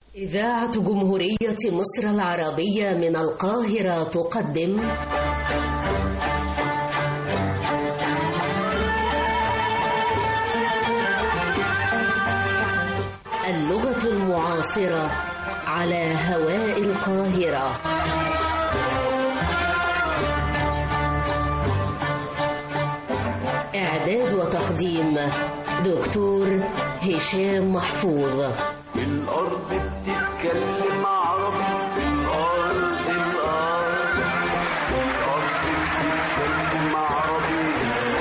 إذاعة جمهورية مصر العربية من القاهرة تقدم اللغة المعاصرة على هواء القاهرة إعداد وتقديم دكتور هشام محفوظ الأرض بتتكلم عربي الأرض الأرض الأرض بتتكلم عربي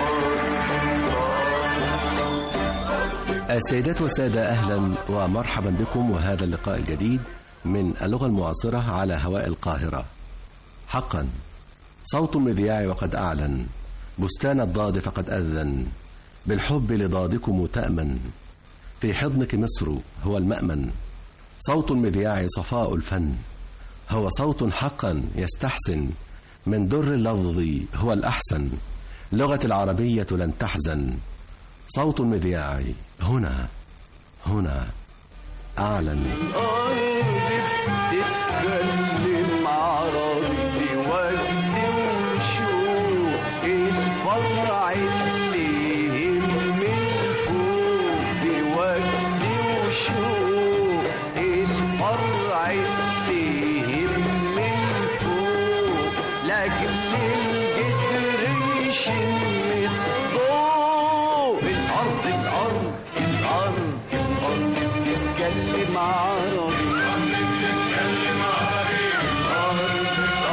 السيدات والسادة أهلا ومرحبا بكم وهذا اللقاء الجديد من اللغة المعاصرة على هواء القاهرة حقا صوت المذياع وقد أعلن بستان الضاد فقد أذن بالحب لضادكم تأمن في حضنك مصر هو المأمن صوت المذياع صفاء الفن هو صوت حقا يستحسن من در اللفظ هو الأحسن لغة العربية لن تحزن صوت المذياع هنا هنا أعلن الأرض بتتكلم عربي ودي وشوق الفرع اللي يهم الفوق بودي وشوق الفرع اللي يهم الفوق لأجل الجدر يشم الضوء الأرض الأرض الأرض الأرض بتتكلم عربي بتتكلم عربي الأرض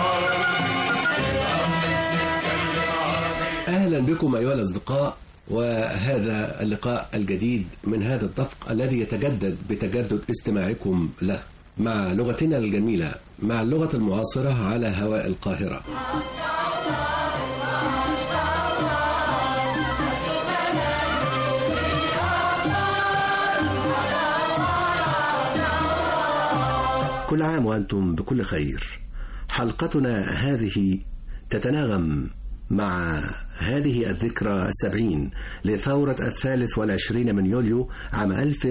أهلا بكم أيها الأصدقاء وهذا اللقاء الجديد من هذا الدفق الذي يتجدد بتجدد استماعكم له مع لغتنا الجميلة مع اللغة المعاصرة على هواء القاهرة كل عام وأنتم بكل خير حلقتنا هذه تتناغم مع هذه الذكرى السبعين لثورة الثالث والعشرين من يوليو عام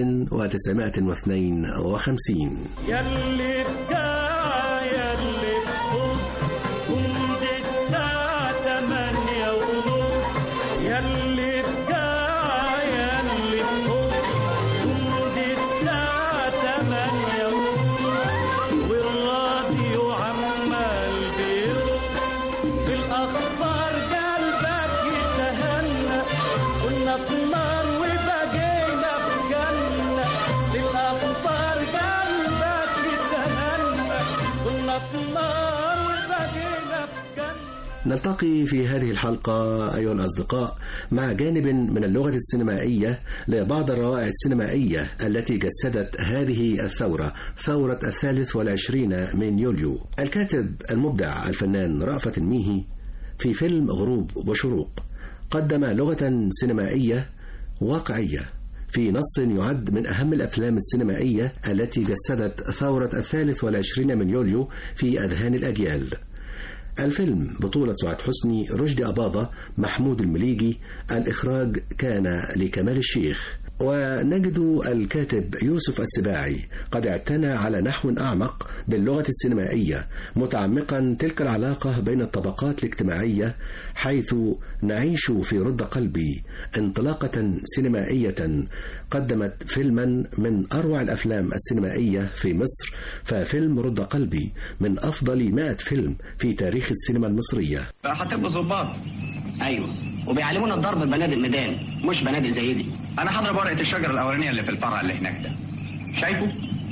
1952 يلي بكا يلي ببص قمت الساعة تمانية ونص يلي بكا يلي ببص قمت الساعة تمانية ونص والراديو عمال بيرقص بالأخبار قلبك يتهنى كنا في نار وبقينا في جنة بالأخبار قلبك يتهنى كنا في نار وبقينا في جنة نلتقي في هذه الحلقة أيها الأصدقاء مع جانب من اللغة السينمائية لبعض الروائع السينمائية التي جسدت هذه الثورة ثورة الثالث والعشرين من يوليو الكاتب المبدع الفنان رأفت الميهي في فيلم غروب وشروق قدم لغة سينمائية واقعية في نص يعد من أهم الأفلام السينمائية التي جسدت ثورة الثالث والعشرين من يوليو في أذهان الأجيال الفيلم بطولة سعاد حسني رشدي أباظة محمود المليجي الإخراج كان لكمال الشيخ ونجد الكاتب يوسف السباعي قد اعتنى على نحو أعمق باللغة السينمائية متعمقا تلك العلاقة بين الطبقات الاجتماعية حيث نعيش في رد قلبي انطلاقة سينمائية قدمت فيلما من أروع الأفلام السينمائية في مصر ففيلم رد قلبي من أفضل 100 فيلم في تاريخ السينما المصرية هتبقوا ظباط ايوه وبيعلمونا الضرب ببنادق ميدان مش بنادق زي دي انا هضرب ورقه الشجره الاولانيه اللي في الفرع اللي هناك ده شايفه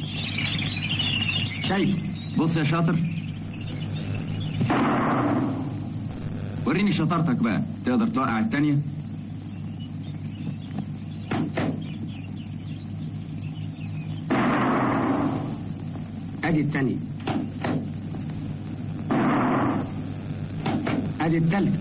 شايف بص يا شاطر وريني شطارتك بقى تقدر توقع التانية ادي التانية ادي التالتة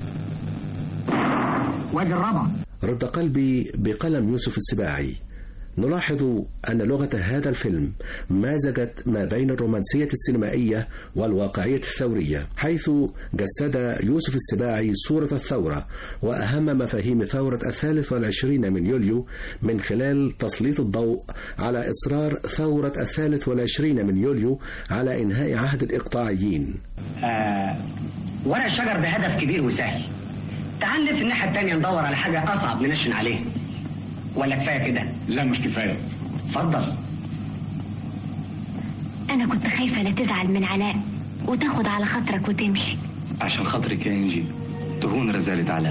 وادي الرابعة رد قلبي بقلم يوسف السباعي نلاحظ أن لغة هذا الفيلم مازجت ما بين الرومانسية السينمائية والواقعية الثورية حيث جسد يوسف السباعي صورة الثورة وأهم مفاهيم ثورة الثالث والعشرين من يوليو من خلال تسليط الضوء على إصرار ثورة الثالث والعشرين من يوليو على إنهاء عهد الإقطاعيين آه ورق الشجر ده هدف كبير وسهل تعال نلف الناحية التانية ندور على حاجة أصعب ننشن عليه ولا كفاية كده؟ لا مش كفايه اتفضل أنا كنت خايفة لا تزعل من علاء وتاخد على خاطرك وتمشي عشان خاطرك يا انجي تهون رزالة علاء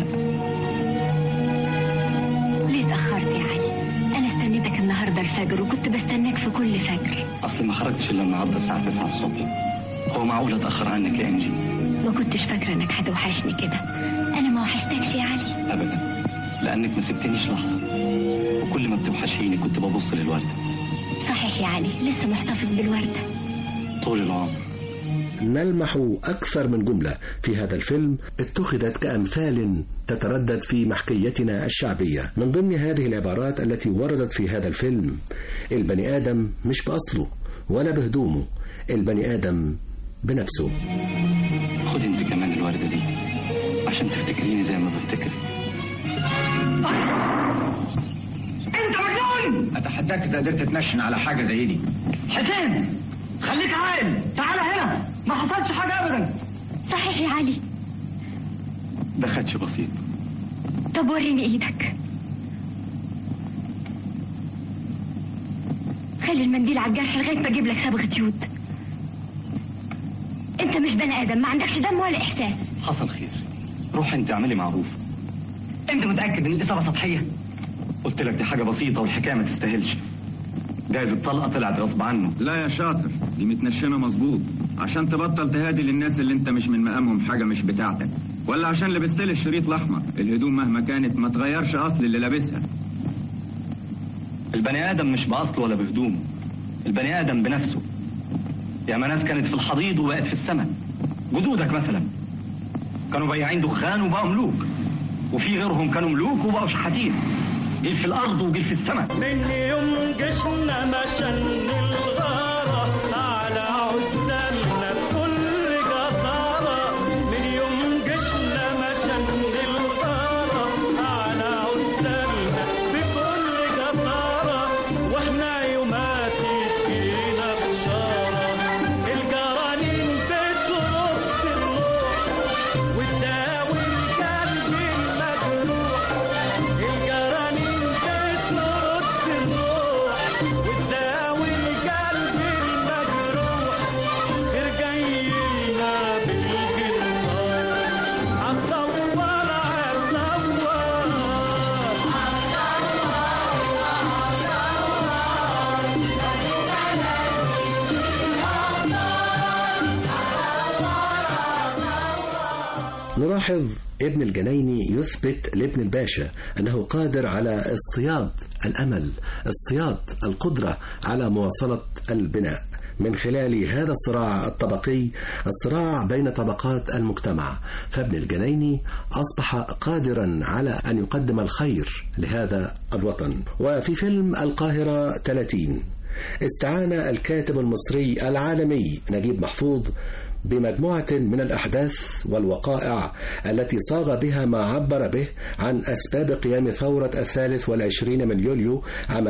ليه اتأخرت يا علي أنا استنيتك النهاردة الفجر وكنت بستناك في كل فجر اصل ما خرجتش الا النهارده الساعة 9 الصبح هو معقول اتأخر عنك يا انجي ما كنتش فاكرة إنك هتوحشني كده أنا ما وحشتكش يا علي ابدا لانك ما سبتنيش لحظة وكل ما بتوحشيني كنت ببص للوردة صحيح يا علي لسه محتفظ بالوردة طول العمر نلمح أكثر من جملة في هذا الفيلم اتخذت كأمثال تتردد في محكيتنا الشعبية من ضمن هذه العبارات التي وردت في هذا الفيلم البني آدم مش بأصله ولا بهدومه البني آدم بنفسه خد انت كمان الوردة دي عشان تفتكريني زي ما بفتكرك أنت مجنون اتحداك اذا قدرت تنشن على حاجه زي دي حسين خليك عاقل تعال هنا ما حصلش حاجة أبدا صحيح يا علي ده خدش بسيط طب وريني إيدك خلي المنديل على الجرح لغاية ما أجيب لك صبغة يود أنت مش بني آدم ما عندكش دم ولا إحساس حصل خير روح انت اعملي معروف أنت متأكد إن دي إصابة سطحية قلت لك دي حاجة بسيطة والحكاية ما تستاهلش جايز الطلقة طلعت غصب عنه لا يا شاطر دي متنشنة مظبوط عشان تبطل تهادي للناس اللي انت مش من مقامهم حاجة مش بتاعتك ولا عشان لبست لي الشريط الأحمر الهدوم مهما كانت ما تغيرش أصل اللي لابسها البني آدم مش بأصله ولا بهدومه البني آدم بنفسه ياما ناس كانت في الحضيض وبقت في السماء جدودك مثلا كانوا بياعين دخان وبقوا ملوك وفي غيرهم كانوا ملوك وبقوا شحاتين جيل في الأرض وجيل في السماء من يوم جشنا مشن الغارة على عزالنا بكل جسارة من يوم جشنا مشن الغارة على عزالنا بكل جسارة واحنا يوماتي فينا بشارة الجرانين بترد الروح وتداوي القلب المجروح الجرانين بترد الروح وتداوي القلب المجروح خير جاي لنا بالجنار عالدوار عالدوار نلاحظ ابن الجنيني يثبت لابن الباشا أنه قادر على اصطياد الأمل اصطياد القدرة على مواصلة البناء من خلال هذا الصراع الطبقي الصراع بين طبقات المجتمع فابن الجنيني أصبح قادرا على أن يقدم الخير لهذا الوطن وفي فيلم القاهرة 30 استعان الكاتب المصري العالمي نجيب محفوظ بمجموعة من الأحداث والوقائع التي صاغ بها ما عبر به عن أسباب قيام ثورة الثالث والعشرين من يوليو عام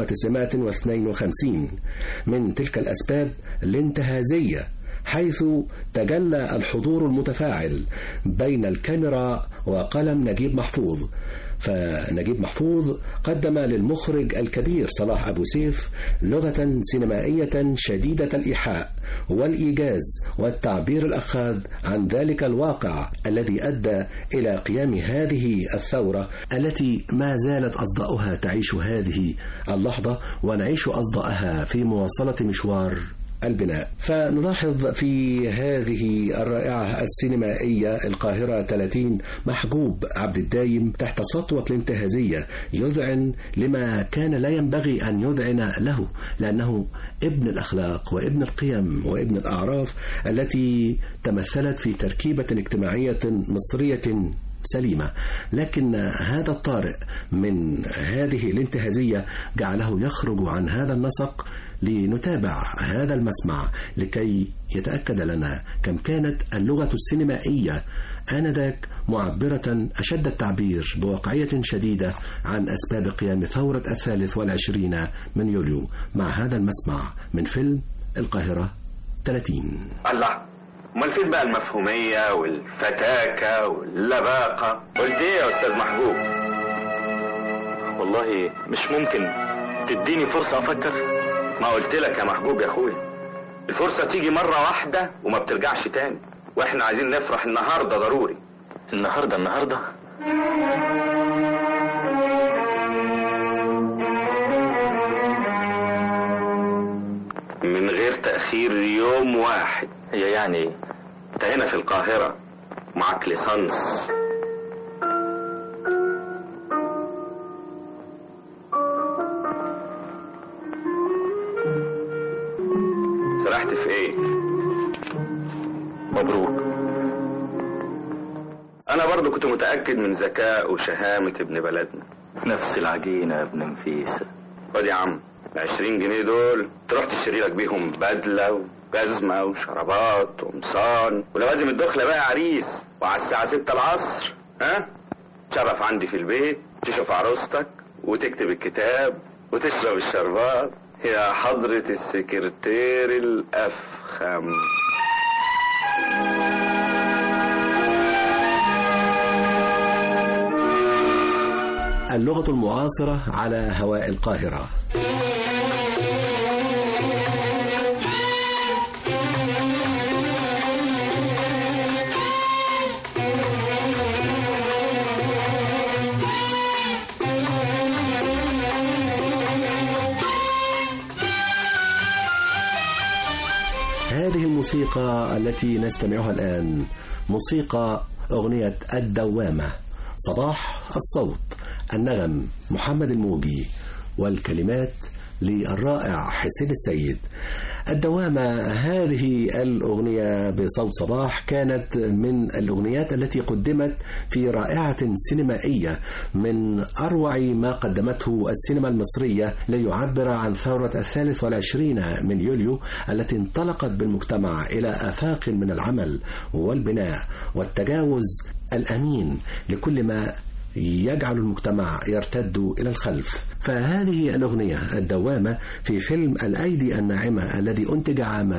1952 من تلك الأسباب الانتهازية حيث تجلى الحضور المتفاعل بين الكاميرا وقلم نجيب محفوظ فنجيب محفوظ قدم للمخرج الكبير صلاح أبو سيف لغة سينمائية شديدة الإيحاء والإيجاز والتعبير الأخاذ عن ذلك الواقع الذي أدى إلى قيام هذه الثورة التي ما زالت أصداؤها تعيش هذه اللحظة ونعيش أصداءها في مواصلة مشوار البناء فنلاحظ في هذه الرائعة السينمائية القاهرة 30 محجوب عبد الدايم تحت سطوة الانتهازية يذعن لما كان لا ينبغي أن يذعن له لأنه ابن الأخلاق وابن القيم وابن الأعراف التي تمثلت في تركيبة اجتماعية مصرية سليمة لكن هذا الطارئ من هذه الانتهازية جعله يخرج عن هذا النسق لنتابع هذا المسمع لكي يتأكد لنا كم كانت اللغة السينمائية آنذاك معبرة أشد التعبير بواقعية شديدة عن أسباب قيام ثورة الثالث والعشرين من يوليو مع هذا المسمع من فيلم القاهرة 30 الله امال فين بقى المفهوميه والفتاكه واللباقه قلت ايه يا استاذ محبوب والله مش ممكن تديني فرصه افكر ما قلت لك يا محبوب يا اخويا الفرصه تيجي مره واحده وما بترجعش تاني واحنا عايزين نفرح النهارده ضروري النهارده النهارده من غير تأخير يوم واحد هي يعني ايه؟ انت هنا في القاهرة معك ليسانس سرحت في ايه مبروك انا برضو كنت متأكد من ذكاء وشهامة ابن بلدنا نفس العجينة يا ابن نفيسة خد يا عم العشرين جنيه دول تروح تشتري لك بيهم بدلة وجزمة وشرابات وقمصان ولوازم الدخلة بقى عريس وعلى الساعة ستة العصر ها تشرف عندي في البيت تشوف عروستك وتكتب الكتاب وتشرب الشربات يا حضرة السكرتير الأفخم اللغة المعاصرة على هواء القاهرة هذه الموسيقى التي نستمعها الآن موسيقى أغنية الدوامة صباح الصوت النغم محمد الموجي والكلمات للرائع حسين السيد الدوامة هذه الأغنية بصوت صباح كانت من الأغنيات التي قدمت في رائعة سينمائية من أروع ما قدمته السينما المصرية ليعبر عن ثورة الثالث والعشرين من يوليو التي انطلقت بالمجتمع إلى آفاق من العمل والبناء والتجاوز الأمين لكل ما يجعل المجتمع يرتد إلى الخلف فهذه الأغنية الدوامة في فيلم الأيدي الناعمة الذي أنتج عام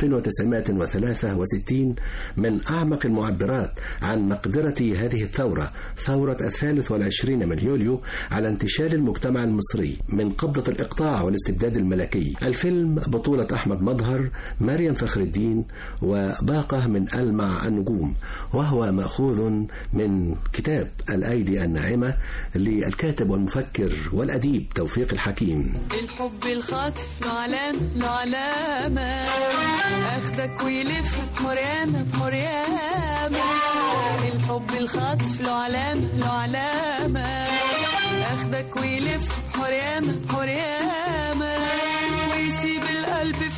1963 من أعمق المعبرات عن مقدرة هذه الثورة ثورة الثالث والعشرين من يوليو على انتشال المجتمع المصري من قبضة الإقطاع والاستبداد الملكي الفيلم بطولة أحمد مظهر مريم فخر الدين وباقة من ألمع النجوم وهو مأخوذ من كتاب الأيدي الناعمة للكاتب والمفكر والأديب توفيق الحكيم الحب الخاطف له علامة له علامة أخدك ويلف بحريانة بحريانة الحب الخاطف له علامة له علامة أخدك ويلف بحريانة بحريانة ويسيب القلب في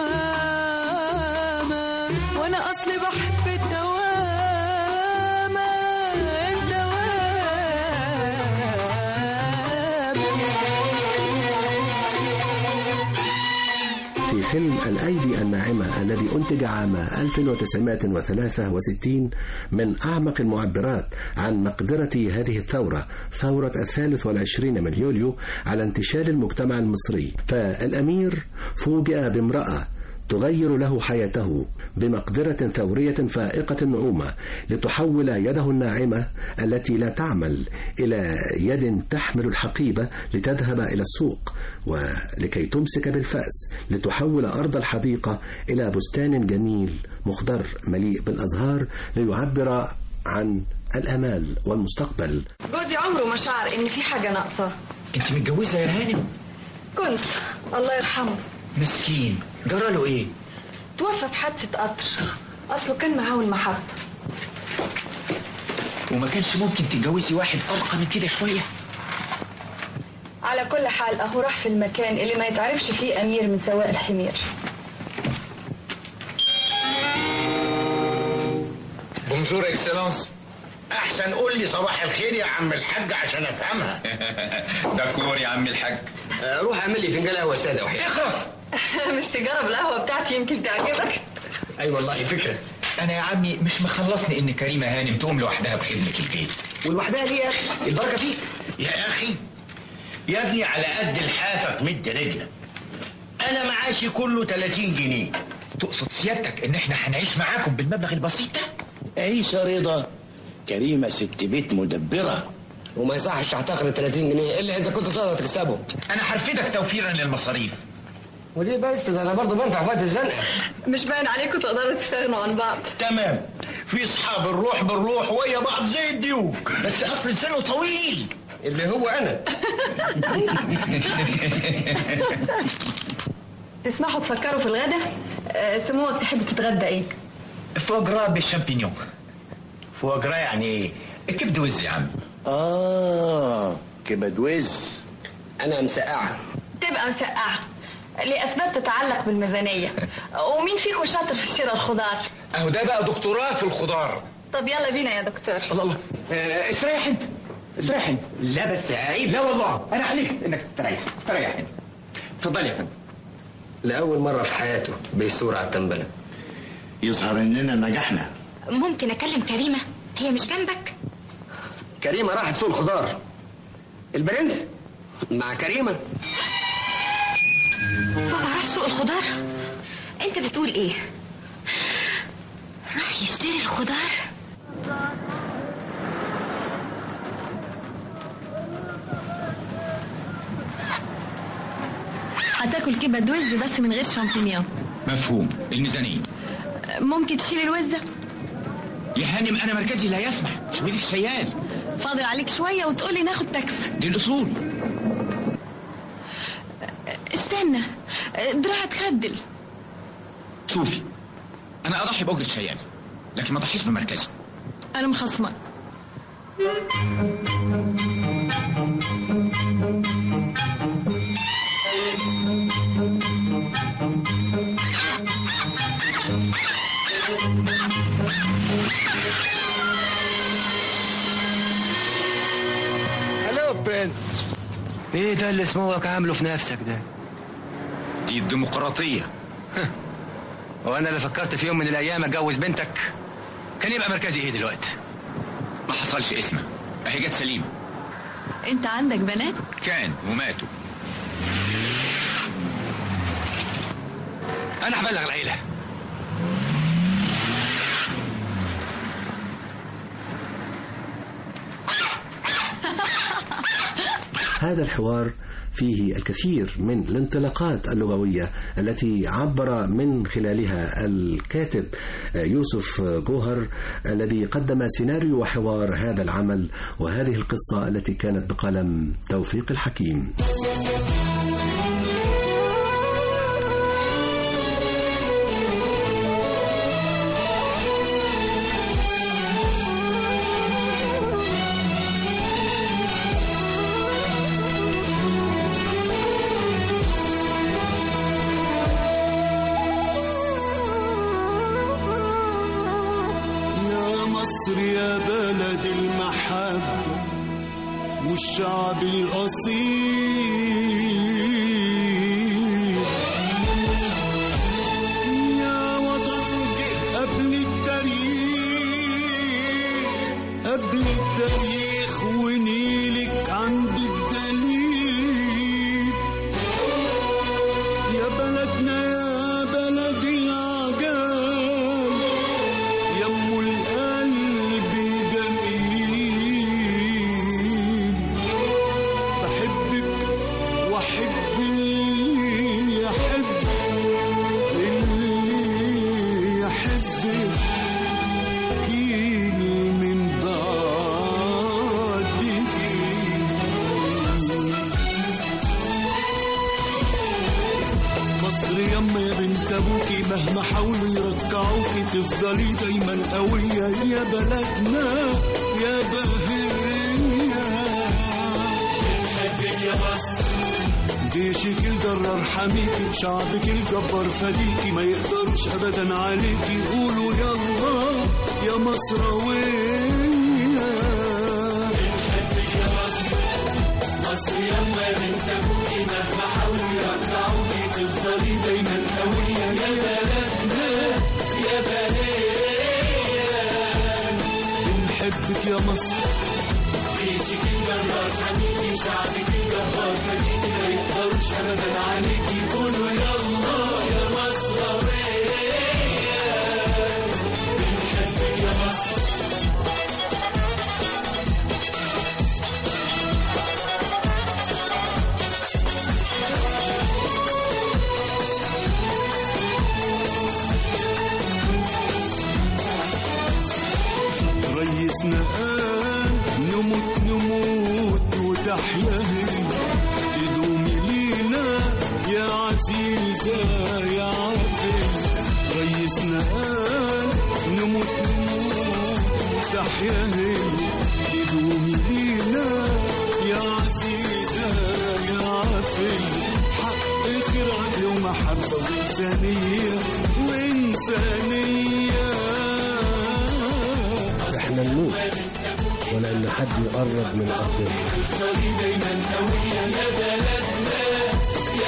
دوامة وأنا أصلي بحب الدوامة في فيلم الأيدي الناعمة الذي أنتج عام 1963 من أعمق المعبرات عن مقدرة هذه الثورة ثورة الثالث والعشرين من يوليو على انتشال المجتمع المصري فالأمير فوجئ بامرأة تغير له حياته بمقدرة ثورية فائقة النعومة لتحول يده الناعمة التي لا تعمل إلى يد تحمل الحقيبة لتذهب إلى السوق ولكي تمسك بالفأس لتحول أرض الحديقة إلى بستان جميل مخضر مليء بالأزهار ليعبر عن الأمال والمستقبل جوزي عمره ما شعر ان في حاجه ناقصه انت متجوزه يا هانم كنت الله يرحمه مسكين جرى له ايه توفى في حادثه قطر اصله كان معاه المحطه وما كانش ممكن تتجوزي واحد ارقى من كده شويه على كل حال اهو راح في المكان اللي ما يتعرفش فيه امير من سواق الحمير بونجور اكسلانس احسن قول لي صباح الخير يا عم الحاج عشان افهمها ده كور يا عم الحاج روح اعمل لي فنجان قهوه ساده واحد اخلص مش تجرب القهوة بتاعتي يمكن تعجبك اي والله فكره انا يا عمي مش مخلصني ان كريمه هانم تقوم لوحدها بخدمه البيت ولوحدها ليه يا اخي البركه فيك يا اخي يا ابني على قد الحافه مد رجلك انا معاشي كله 30 جنيه تقصد سيادتك ان احنا هنعيش معاكم بالمبلغ البسيط ده عيشه رضا كريمه ست بيت مدبره وما يصحش تحتقر ال 30 جنيه الا اذا كنت تقدر تكسبهم انا هرفدك توفيرا للمصاريف وليه بس ده انا برضه بنفع في وقت الزنقه مش باين عليكم تقدروا تستغنوا عن بعض تمام في اصحاب الروح بالروح ويا بعض زي الديوك بس اصل لسانه طويل اللي هو انا تسمحوا تفكروا في الغدا آه، سموك تحب تتغدى ايه فوجرا بالشامبينيون فواجرا يعني ايه كبد وز يا عم اه كبد وز انا مسقعه تبقى مسقعة لأسباب تتعلق بالميزانية ومين فيكم شاطر في شراء الخضار اهو ده بقى دكتوراه في الخضار طب يلا بينا يا دكتور الله الله آه، استريح انت استريح انت لا بس عيب لا والله انا عليك انك تستريح استريح انت اتفضل يا فندم لأول مرة في حياته بيثور على التنبلة يظهر إننا نجحنا ممكن اكلم كريمه هي مش جنبك كريمة راحت سوق الخضار البرنس مع كريمة بابا راح سوق الخضار انت بتقول ايه راح يشتري الخضار هتاكل كبد وز بس من غير شامبينيون مفهوم الميزانيه ممكن تشيل الوز ده يا هانم انا مركزي لا يسمح شويلك شيال فاضل عليك شوية وتقولي ناخد تاكس دي الاصول استنى دراعة تخدل شوفي انا اضحي باجره شيال لكن ما اضحيش بمركزي انا مخصمة هلو برنس ايه ده اللي سموك عامله في نفسك ده دي الديمقراطيه وانا اللي فكرت في يوم من الايام اتجوز بنتك كان يبقى مركزي ايه دلوقتي ما حصلش اسمه اهي جت سليمه انت عندك بنات كان وماتوا انا هبلغ العيله هذا الحوار فيه الكثير من الانطلاقات اللغوية التي عبر من خلالها الكاتب يوسف جوهر الذي قدم سيناريو وحوار هذا العمل وهذه القصة التي كانت بقلم توفيق الحكيم يا مصر يا بلد المحبة والشعب الأصيل يا وطن جه قبل التاريخ قبل التاريخ ونيلك عند الدليل يا بلدنا يا بلد العجال يم القلب الجميل بحبك واحب اللي يحب اللي يحبك جيل من بعد جيل مصر يما يا بنت ابوكي مهما حاولوا يرجعوكي تفضلي دايما قوية يا بلدنا يا بهية بحبك يا مصر جيشك الجرار حميكي شعبك الجبار فديكي ما يقدروش ابدا عليكي قولوا يلا يا مصراوية مصر يلا بنت ابوكي مهما حاولوا يرجعوكي تفضلي دايما قوية يا بلدنا يا بلاد بنحبك يا مصر جيشك الجبار حميكي شعبك الجبار فديكي ما يقدروش ابدا عليكي قولوا يلا يا مصر بنحبك يا مصر ريسنا قال نموت نموت وتحيا هي تدومي لينا يا عزيزة يا عافية ريسنا قال نموت نموت تحيا هي تدومي لينا يا عزيزة يا عافية حق خير عدل ومحبة وإنسانية وإنسانية احنا نموت ولا ان حد يقرب من ارضنا تفضلي دايما قوية يا بلدنا يا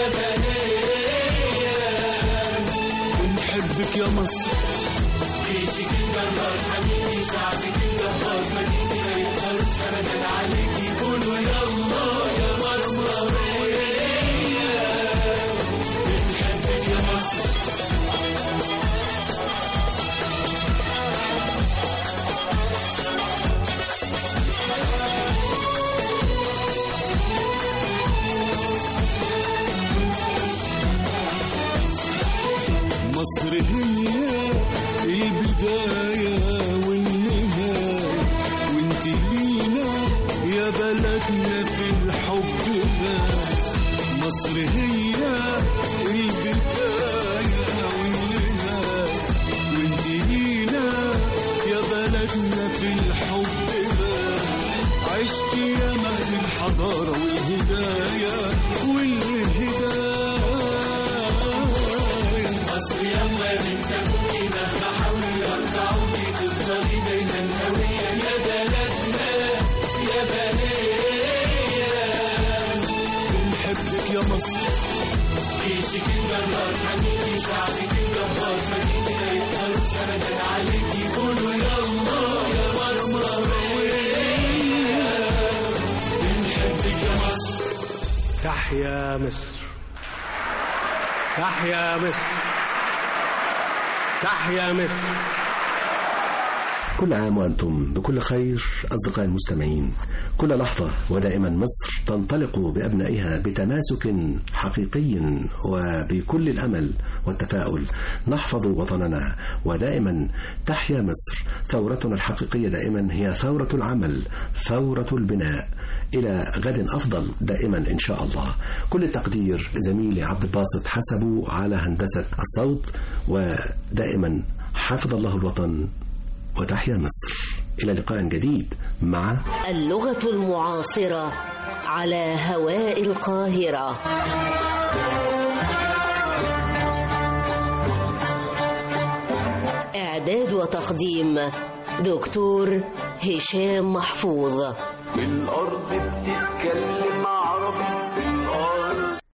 بلاد بنحبك يا مصر جيشك الجبار حميكي شعبك الجبار فديكي ما يقدروش ابدا عليكي قولوا يلا يا مصر بنحبك يا مصر مصر هي البداية والنهاية وانت لينا يا بلدنا في الحب ده مصر هي البداية والنهاية وانت لينا يا بلدنا في الحب ده عشت يا مهد الحضارة والهداية والهداية مصر يلا بنت ابوكي مهما حاولوا يرجعوكي تفضلي دايما قوية يا بلدنا يا بلاد بنحبك يا مصر جيشك الجبار حميكي شعبك الجبار فديكي ما يقدروش ابدا عليكي قولوا يلا يا مصر بنحبك يا مصر تحيا مصر تحيا مصر تحيا مصر كل عام وأنتم بكل خير أصدقائي المستمعين كل لحظة ودائما مصر تنطلق بأبنائها بتماسك حقيقي وبكل الأمل والتفاؤل نحفظ وطننا ودائما تحيا مصر ثورتنا الحقيقية دائما هي ثورة العمل ثورة البناء إلى غد أفضل دائما إن شاء الله كل التقدير زميلي عبد الباسط حسبه على هندسة الصوت ودائما حافظ الله الوطن وتحيا مصر إلى لقاء جديد مع اللغة المعاصرة على هواء القاهرة إعداد وتقديم دكتور هشام محفوظ الأرض بتتكلم